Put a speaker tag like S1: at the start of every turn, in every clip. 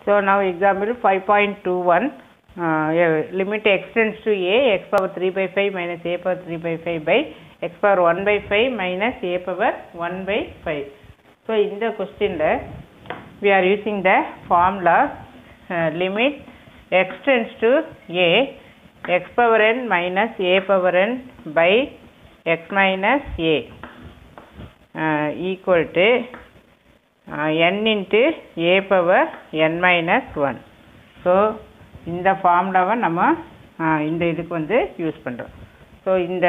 S1: So now example 5.21 uh, limit extends to a x power 3 by 5 minus a power 3 by 5 by x power 1 by 5 minus a power 1 by 5. So in the question we are using the formula uh, limit extends to a x power n minus a power n by x minus a uh, equal to uh, n into a power n minus 1 so இந்த ஃபார்முலாவை நம்ம uh, இந்த இதுக்கு வந்து use பண்ணுறோம் so இந்த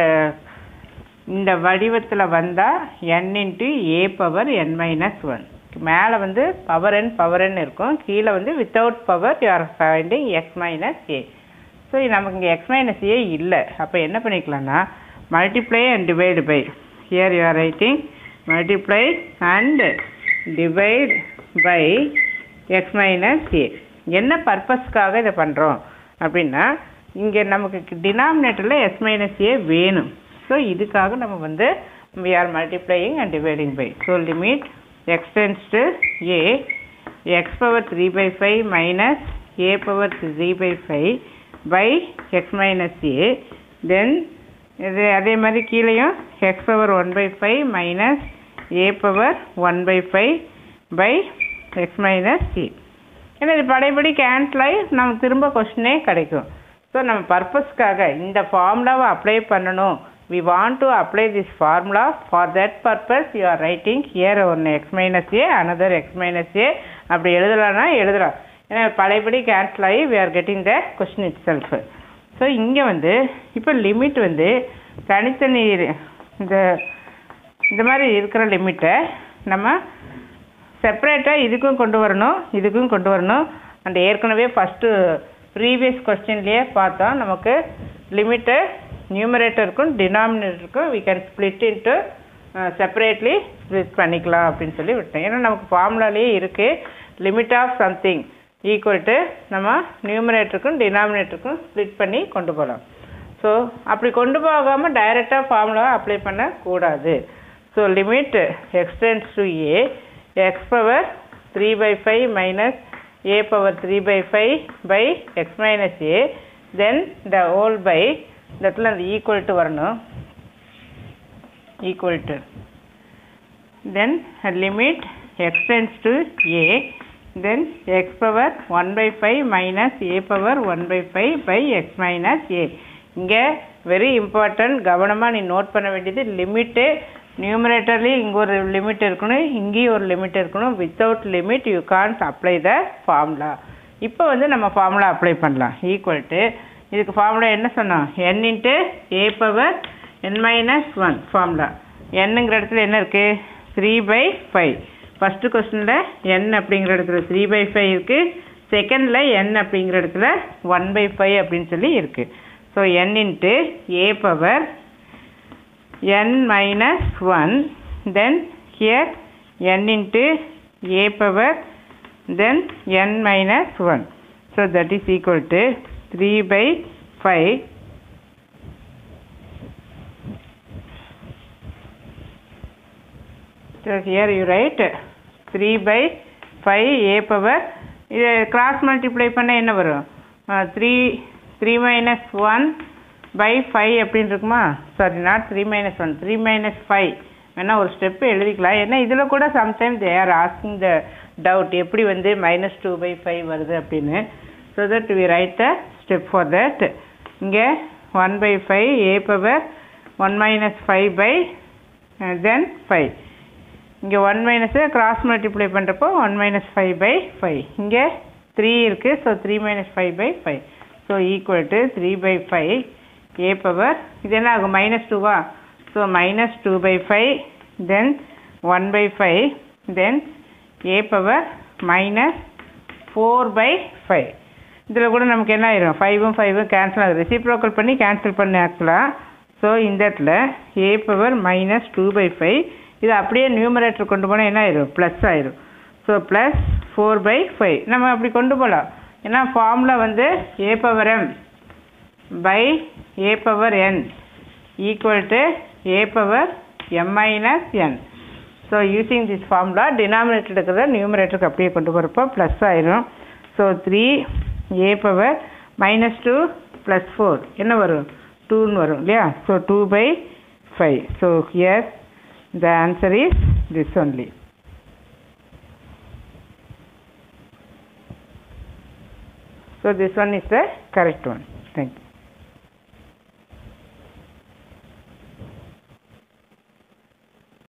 S1: இந்த வடிவத்தில் வந்தால் n into a power n minus one மேலே வந்து பவர் n பவர் n இருக்கும் கீழே வந்து without power you are finding x minus a so நமக்கு இங்கே எக்ஸ் மைனஸ் ஏ இல்லை அப்போ என்ன பண்ணிக்கலாம்னா multiply and divide by here you are writing multiply and divide by x minus a என்ன பர்பஸ்க்காக இதை பண்ணுறோம் அப்படின்னா இங்கே நமக்கு டினாமினேட்டரில் எக்ஸ் மைனஸ் ஏ வேணும் ஸோ இதுக்காக நம்ம வந்து we are multiplying and dividing by so limit x tends to a x power 3 by 5 minus a power 3 by 5 by x minus a then இது அதே மாதிரி கீழேயும் x power 1 by 5 minus a power 1 by 5 by x minus a ஏன்னா இது படைப்படி cancel ஆகி நமக்கு திரும்ப கொஸ்டினே கிடைக்கும் ஸோ நம்ம பர்பஸ்க்காக இந்த ஃபார்முலாவை அப்ளை பண்ணணும் we want to apply this formula for that purpose you are writing here ஒன்று x minus a another x minus a அப்படி எழுதலாம்னா எழுதலாம் ஏன்னா பழையபடி கேன்சல் ஆகி we are getting the question itself so இங்கே வந்து இப்போ லிமிட் வந்து தனித்தனி இந்த இந்த மாதிரி இருக்கிற லிமிட்டை நம்ம செப்பரேட்டாக இதுக்கும் கொண்டு வரணும் இதுக்கும் கொண்டு வரணும் அண்ட் ஏற்கனவே ஃபஸ்ட்டு ப்ரீவியஸ் கொஸ்டின்லேயே பார்த்தோம் நமக்கு லிமிட்டு நியூமரேட்டருக்கும் டினாமினேட்டருக்கும் we can split into separately split பண்ணிக்கலாம் அப்படின்னு சொல்லி விட்டேன் ஏன்னா நமக்கு ஃபார்முலாலேயே இருக்குது limit of something equal to நம்ம நியூமரேட்டருக்கும் டினாமினேட்டருக்கும் ஸ்ப்ளிட் பண்ணி கொண்டு போகலாம் ஸோ அப்படி கொண்டு போகாமல் டைரெக்டாக ஃபார்முலாவை அப்ளை பண்ணக்கூடாது so limit x tends to a x power three by five minus a power three by five by x minus a then the whole by இந்த இடத்துல அந்த ஈக்குவல் டு வரணும் equal to then limit x tends to a then x power one by five minus a power one by five by x minus a இங்கே very important கவனமாக நீ note பண்ண வேண்டியது limit நியூமரேட்டர்லேயும் இங்கே ஒரு லிமிட் இருக்கணும் இங்கேயும் ஒரு லிமிட் இருக்கணும் without limit you can't apply the formula இப்போ வந்து நம்ம ஃபார்முலா அப்ளை பண்ணலாம் ஈக்குவல் டு இதுக்கு ஃபார்முலா என்ன சொன்னோம் n into a power n minus one formula என்னங்கிற இடத்துல என்ன இருக்குது த்ரீ பை ஃபைவ் ஃபஸ்ட்டு கொஸ்டினில் என் அப்படிங்கிற இடத்துல த்ரீ பை ஃபைவ் இருக்குது செகண்டில் என் அப்படிங்கிற இடத்துல ஒன் பை ஃபைவ் அப்படின்னு சொல்லி இருக்குது so n into a power n minus 1 then here n into a power then n minus 1 so that is equal to 3 by 5 so here you write 3 by 5 a power இது cross multiply பண்ண என்ன வரும் three three minus one by five அப்படின்னு இருக்குமா sorry not three minus one three minus five வேணால் ஒரு step எழுதிக்கலாம் ஏன்னா இதில் கூட sometime they are asking the doubt எப்படி வந்து மைனஸ் டூ பை ஃபைவ் வருது அப்படின்னு so that we write the step for that இங்கே one by five a power one minus five by then five இங்கே ஒன் மைனஸை கிராஸ் மல்டிப்ளை பண்ணுறப்போ one minus five by five இங்கே three இருக்குது so three minus five by five so equal to three by five a power இது என்ன ஆகும் minus டூவா so minus two by five then one by five then a power minus four by five இதில் கூட நமக்கு என்ன ஆயிரும் ஃபைவும் ஃபைவும் கேன்சல் ஆகுது ரெசிப்ரோக்கல் பண்ணி கேன்சல் பண்ணி ஆக்கலாம் ஸோ இந்த இடத்துல a power minus two by five இது அப்படியே நியூமரேட்டர் கொண்டு போனால் என்ன ஆயிரும் ப்ளஸ் ஆயிரும் so plus four by five நம்ம அப்படி கொண்டு போகலாம் ஏன்னா ஃபார்முலா வந்து a power m by a power n equal to a power m minus n. So using this formula denominator இருக்கிறத numeratorக்கு அப்படியே கொண்டு போகிறப்போ ப்ளஸ் ஆயிரும் so three a power minus two plus four என்ன வரும் டூன்னு வரும் இல்லையா so two by five so here the answer is this only So this one is the correct one. Thank you.